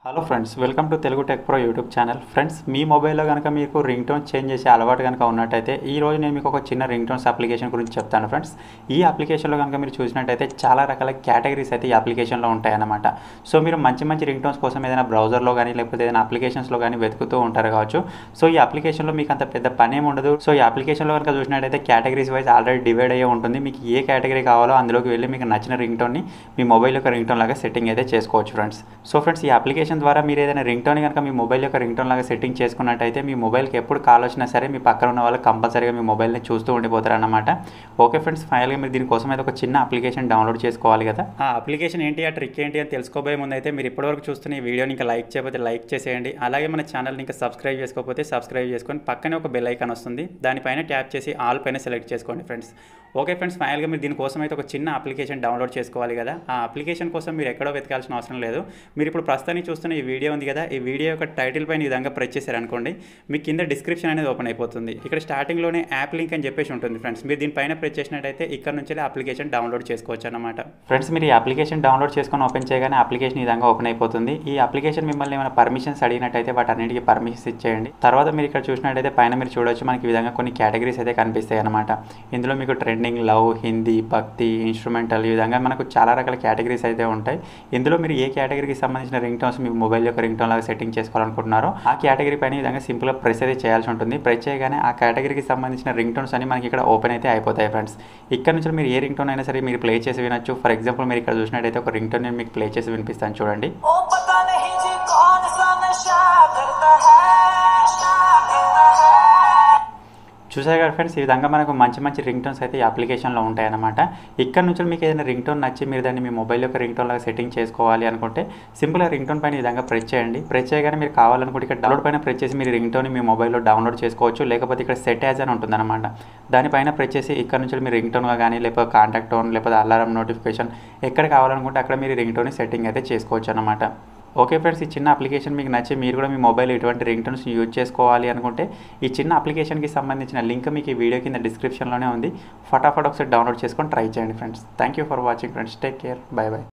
hello friends welcome to Telugu tech pro YouTube channel friends మీ మొబైల్లో కనుక మీకు రింగ్ టోన్ చేంజ్ చేసే అలవాటు కనుక ఉన్నట్టయితే ఈ రోజు నేను మీకు ఒక చిన్న రింగ్ టోన్స్ అప్లికేషన్ గురించి చెప్తాను ఫ్రెండ్స్ ఈ అప్లికేషన్లో కనుక మీరు చూసినట్టయితే చాలా రకాల కేటగిరీస్ అయితే ఈ అప్లికేషన్లో ఉంటాయన్నమాట సో మీరు మంచి మంచి రింగ్ టోన్స్ కోసం ఏదైనా బ్రౌజర్లో కానీ లేకపోతే ఏదైనా అప్లికేషన్స్లో కానీ వెతుకుతూ ఉంటారు కావచ్చు సో ఈ అప్లికేషన్లో మీకు అంత పెద్ద పని ఏమి ఉండదు సో ఈ అప్లికేషన్లో కనుక చూసినట్టయితే కేటగిరీస్ వైజ్ ఆల్రెడీ డివైడ్ అయ్యే ఉంటుంది మీకు ఏ కేటగిరీ కావాలో అందులోకి వెళ్ళి మీకు నచ్చిన రింగ్ టోన్ని మీ మొబైల్ యొక్క రింగ్ టోన్ లాగా సెట్టింగ్ అయితే చేసుకోవచ్చు ఫ్రెండ్స్ సో ఫ్రెండ్స్ ఈ అప్లికేషన్ ద్వారా మీరు ఏదైనా రింగ్ టోన్ కనుక మీ మొబైల్ యొక్క రింగ్ టోన్ లాగా సెట్టింగ్ చేసుకున్నట్టయితే మీ మొబైల్కి ఎప్పుడు కాల్ వచ్చినా సరే మీ పక్కన ఉన్న వాళ్ళు కంపల్సరీగా మీ మొబైల్ని చూస్తూ ఉండిపోతారు అన్నమాట ఓకే ఫ్రెండ్స్ ఫైనల్గా మీరు దీనికోసం అయితే ఒక చిన్న అప్లికేషన్ డౌన్లోడ్ చేసుకోవాలి కదా ఆ అప్లికేషన్ ఏంటి ఆ ట్రిక్ ఏంటి అని తెలుసుకోబోయే ముందు అయితే మీరు ఇప్పటివరకు చూస్తున్న ఈ వీడియోని ఇంకా లైక్ చేయకపోతే లైక్ చేసేయండి అలాగే మన ఛానల్ని ఇంకా సబ్స్క్రైబ్ చేసుకోకపోతే సబ్స్క్రైబ్ చేసుకొని పక్కనే ఒక బెల్ ఐకాన్ వస్తుంది దానిపైన ట్యాప్ చేసి ఆల్ పైన సెలెక్ట్ చేసుకోండి ఫ్రెండ్స్ ఓకే ఫ్రెండ్స్ ఫైనల్గా మీరు దీనికోసం అయితే ఒక చిన్న అప్లికేషన్ డౌన్లోడ్ చేసుకోవాలి కదా ఆ అప్లికేషన్ కోసం మీరు ఎక్కడో వెతకాల్సిన అవసరం లేదు మీరు ఇప్పుడు ప్రస్తుతానికి చూస్తున్న ఈ వీడియో ఉంది కదా ఈ వీడియో యొక్క టైటిల్ పైన ఈ విధంగా ప్రెస్ చేశారనుకోండి మీ కింద డిస్క్రిప్షన్ అనేది ఓపెన్ అయిపోతుంది ఇక్కడ స్టార్టింగ్లోనే యాప్ లింక్ అని చెప్పేసి ఉంటుంది ఫ్రెండ్స్ మీరు దీనిపైన ప్రెస్ చేసినట్టయితే ఇక్కడ నుంచి అప్లికేషన్ డౌన్లోడ్ చేసుకోవచ్చు అనమాట ఫ్రెండ్స్ మీరు ఈ అప్లికేషన్ డౌన్లోడ్ చేసుకొని ఓపెన్ చేయగానే అప్లికేషన్ ఈ విధంగా ఓపెన్ అయిపోతుంది ఈ అప్లికేషన్ మిమ్మల్ని ఏమైనా పర్మిషన్స్ అడిగినట్టయితే వాటన్నిటికీ పర్మిషన్స్ ఇచ్చేయండి తర్వాత మీరు ఇక్కడ చూసినట్టయితే పైన మీరు చూడొచ్చు మనకి ఈ విధంగా కొన్ని కేటగిరీస్ అయితే కనిపిస్తాయి అనమాట ఇందులో మీకు ట్రెండింగ్ లవ్ హిందీ భక్తి ఇన్స్ట్రుమెంటల్ ఈ విధంగా మనకు చాలా రకాల కేటగిరీస్ అయితే ఉంటాయి ఇందులో మీరు ఏ కేటగిరీకి సంబంధించిన రింగ్ టోన్స్ మీ మొబైల్ యొక్క రింగ్ టోన్ లాగా సెట్టింగ్ చేసుకోవాలనుకుంటున్నారో ఆ కేటగిరీ పైన ఈ విధంగా సింపుల్గా ప్రెస్ అయితే చేయాల్సి ఉంటుంది ప్రెస్ చేయగానే ఆ కేటగిరీకి సంబంధించిన రింగ్ టోన్స్ అని మనకి ఇక్కడ ఓపెన్ అయితే అయిపోతాయి ఫ్రెండ్స్ ఇక్కడ నుంచి మీరు ఏ రింగ్ టోన్ అయినా సరే మీరు ప్లే చేసి వినొచ్చు ఫర్ ఎగ్జాంపుల్ మీరు ఇక్కడ చూసినట్టయితే ఒక రింగ్ టోన్ నేను మీకు ప్లే చేసి వినిపిస్తాను చూడండి ओ पता नहीं जी कौन सा नशा करता है नशा करता है చూసారు కదా ఫ్రెండ్స్ ఈ విధంగా మనకు మంచి మంచి రింగ్ టోన్స్ అయితే ఈ అప్లికేషన్లో ఉంటాయన్నమాట ఇక్కడ నుంచి మీకు ఏదైనా రింగ్ టోన్ నచ్చి మీరు దాన్ని మీ మొబైల్ యొక్క రింగ్ టోన్ లాగా సెట్టింగ్ చేసుకోవాలి అనుకుంటే సింపుల్గా రింగ్ టోన్ పైన ఈ విధంగా ప్రెస్ చేయండి ప్రెస్ చేయగానే మీరు కావాలనుకుంటే ఇక్కడ డౌన్లోడ్ పైన ప్రెస్ చేసి మీరు రింగ్ టోన్ మీ మొబైల్లో డౌన్లోడ్ చేసుకోవచ్చు లేకపోతే ఇక్కడ సెట్ యాజ్ అని ఉంటుందన్నమాట దానిపైన ప్రెస్ చేసి ఇక్కడ నుంచి మీరు రింగ్ టోన్గా కానీ లేకపోతే కాంటాక్ట్ టోన్ లేకపోతే అలారం నోటిఫికేషన్ ఎక్కడ కావాలనుకుంటే అక్కడ మీరు రింగ్ టోన్ సెట్టింగ్ అయితే చేసుకోవచ్చు అనమాట ఓకే ఫ్రెండ్స్ ఈ చిన్న అప్లికేషన్ మీకు నచ్చి మీరు కూడా మీ మొబైల్ ఇటువంటి రింగ్ టోన్స్ యూజ్ చేసుకోవాలి అనుకుంటే ఈ చిన్న అప్లికేషన్కి సంబంధించిన లింక్ మీకు ఈ వీడియో కింద డిస్క్రిప్షన్లోనే ఉంది ఫటాఫట్ ఒకసారి డౌన్లోడ్ చేసుకొని ట్రై చేయండి friends thank you for watching friends take care bye by